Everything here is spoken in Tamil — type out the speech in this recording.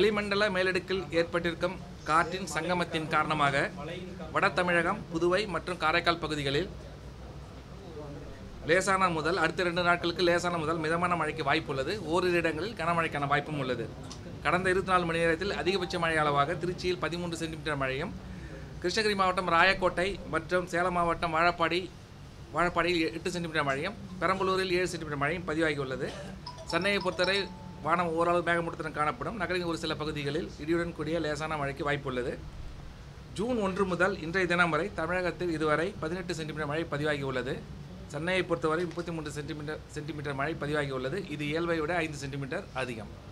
வளிமண்டல மேலடுக்கில் ஏற்பட்டிருக்கும் காற்றின் சங்கமத்தின் காரணமாக வட தமிழகம் புதுவை மற்றும் காரைக்கால் பகுதிகளில் லேசான முதல் அடுத்த ரெண்டு நாட்களுக்கு லேசான முதல் மிதமான மழைக்கு வாய்ப்பு உள்ளது ஓரிரு இடங்களில் கனமழைக்கான வாய்ப்பும் உள்ளது கடந்த இருபத்தி நாலு மணி நேரத்தில் அதிகபட்ச மழை அளவாக திருச்சியில் பதிமூன்று சென்டிமீட்டர் மழையும் கிருஷ்ணகிரி மாவட்டம் ராயக்கோட்டை மற்றும் சேலம் மாவட்டம் வாழப்பாடி வாழப்பாடியில் எட்டு சென்டிமீட்டர் மழையும் பெரம்பலூரில் ஏழு சென்டிமீட்டர் மழையும் பதிவாகியுள்ளது சென்னையை பொறுத்தவரை வானம் ஓரளவு மேகமூட்டத்துடன் காணப்படும் நகரின் ஒரு சில பகுதிகளில் இடியுடன் கூடிய லேசான மழைக்கு வாய்ப்புள்ளது ஜூன் ஒன்று முதல் இன்றைய தினம் வரை தமிழகத்தில் இதுவரை பதினெட்டு சென்டிமீட்டர் மழை பதிவாகியுள்ளது சென்னையை பொறுத்தவரை முப்பத்தி மூன்று சென்டிமீட்டர் சென்டிமீட்டர் மழை பதிவாகியுள்ளது இது இயல்பை விட ஐந்து சென்டிமீட்டர் அதிகம்